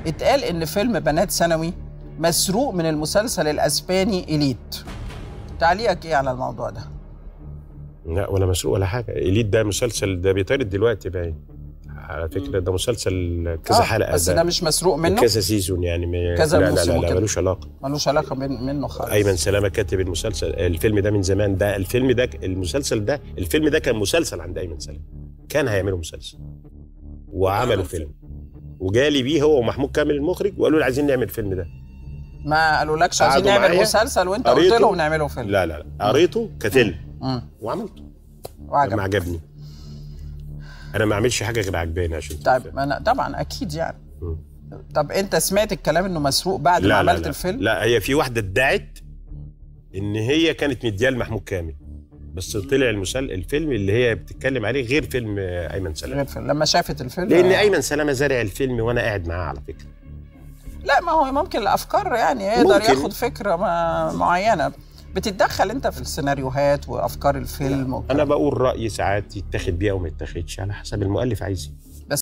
اتقال ان فيلم بنات ثانوي مسروق من المسلسل الاسباني اليت تعليقك ايه على الموضوع ده لا ولا مسروق ولا حاجه اليت ده مسلسل ده بيتعرض دلوقتي باين على فكره ده مسلسل كذا آه، حلقه بس ده مش مسروق منه كذا سيزون يعني م... كذا لا لا موسم لا, لا وكده. ملوش علاقه ملوش علاقه بين منه خالص ايمن سلامه كاتب المسلسل الفيلم ده من زمان ده الفيلم ده المسلسل ده الفيلم ده كان مسلسل عند ايمن سلامه كان هيعملوا مسلسل وعملوا فيلم وجالي بيه هو ومحمود كامل المخرج وقالوا لي عايزين نعمل الفيلم ده ما قالولكش عايزين قعدوا نعمل معايا، مسلسل وانت قلت قريته. لهم نعمله فيلم لا لا لا قريته كفيلم مم. وعملته وعجب لما عجبني انا ما اعملش حاجه غير عجباني عشان طيب ما أنا طبعا اكيد يعني مم. طب انت سمعت الكلام انه مسروق بعد ما لا لا عملت لا الفيلم لا هي في واحده ادعت ان هي كانت مدياه لمحمود كامل بس طلع المسل الفيلم اللي هي بتتكلم عليه غير فيلم آه، ايمن سلامه غير فيلم لما شافت الفيلم لان آه. ايمن سلامه زارع الفيلم وانا قاعد معاه على فكره لا ما هو ممكن الافكار يعني يقدر ممكن. ياخد فكره ما معينه بتتدخل انت في السيناريوهات وافكار الفيلم انا والكلام. بقول رايي ساعات يتاخد بيه او ما يتاخدش على حسب المؤلف عايز ايه